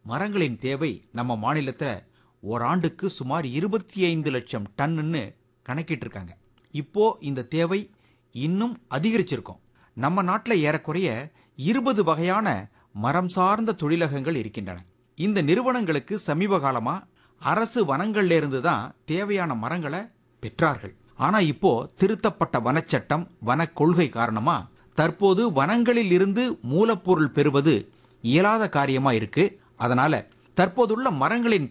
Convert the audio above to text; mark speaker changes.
Speaker 1: மரங்களின் தேவை நம்ம மாநிலத்துல ஓராண்டுக்கு சுமார் இருபத்தி ஐந்து லட்சம் டன்னுன்னு கணக்கிட்டு இருக்காங்க இப்போ இந்த தேவை இன்னும் அதிகரிச்சிருக்கும் நம்ம நாட்டில் ஏறக்குறைய இருபது வகையான மரம் சார்ந்த தொழிலகங்கள் இருக்கின்றன இந்த நிறுவனங்களுக்கு சமீப காலமா அரசு வனங்கள்ல இருந்து தான் தேவையான மரங்களை பெற்றார்கள் ஆனா இப்போ திருத்தப்பட்ட வனச்சட்டம் வன கொள்கை காரணமா தற்போது வனங்களில் இருந்து மூலப்பொருள் பெறுவது இயலாத காரியமா இருக்கு அதனால தற்போதுள்ள மரங்களின்